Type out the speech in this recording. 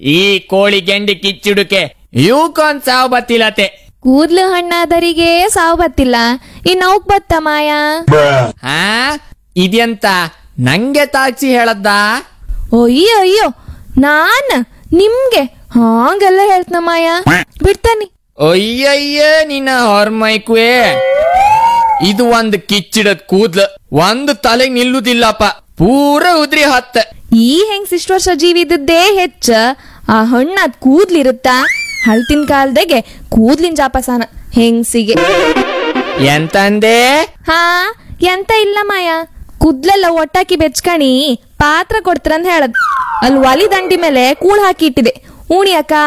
ಈ ಕೋಳಿ ಗೆಂಡಿ ಕಿಚ್ಚಿಡುಕೆ ಇವಕ್ಕೊಂದ್ ಸಾವು ಬತ್ತಿಲತೆ ಕೂದ್ಲು ಹಣ್ಣಾದರಿಗೆ ಸಾವು ಬತ್ತಿಲ್ಲ ಇನ್ ಅವಕ್ ಬತ್ತ ಮಾಯಾ ಹಾ ಇದೆಂತ ನಂಗೆ ತಾಕ್ಸಿ ಹೇಳದ್ದ ಅಯ್ಯೋ ಅಯ್ಯೋ ನಾನ್ ನಿಮ್ಗೆ ಹಾಂಗೆಲ್ಲ ಹೇಳ್ತನ ಮಾಯಾ ಬಿಡ್ತಾನಿ ಅಯ್ಯಯ್ಯ ನಿನ್ನ ಹೊರ್ಮೈಕುವೆ ಇದು ಒಂದ್ ಕಿಚ್ಚಿಡದ್ ಕೂದ್ಲ ಒಂದ್ ತಲೆಗ್ ನಿಲ್ಲುದಿಲ್ಲಪ್ಪ ಪೂರ ಉದ್ರಿ ಹತ್ತ ಈ ಹೆಂಗ್ ಇಷ್ಟು ವರ್ಷ ಜೀವಿ ಇದ್ದದ್ದೇ ಹೆಚ್ಚ ಆ ಹಣ್ಣಾದ್ ಕೂದ್ಲಿರುತ್ತ ಹಳ್ತಿನ ಕಾಲದಾಗೆ ಕೂದ್ಲಿನ ಜಾಪಸಾನ ಹೆಂಗ್ಸಿಗೆ ಎಂತಂದೆ ಹಾ ಎಂತ ಇಲ್ಲ ಮಾಯ ಕುದ್ಲೆಲ್ಲ ಒಟ್ಟಾಕಿ ಬೆಚ್ಕಣಿ ಪಾತ್ರ ಕೊಡ್ತಾರಂತ ಹೇಳದ್ ಅಲ್ಲಿ ಒಲಿ ದಂಡಿ ಮೇಲೆ ಕೂಳ್ ಹಾಕಿ ಇಟ್ಟಿದೆ ಉಣಿಯಕ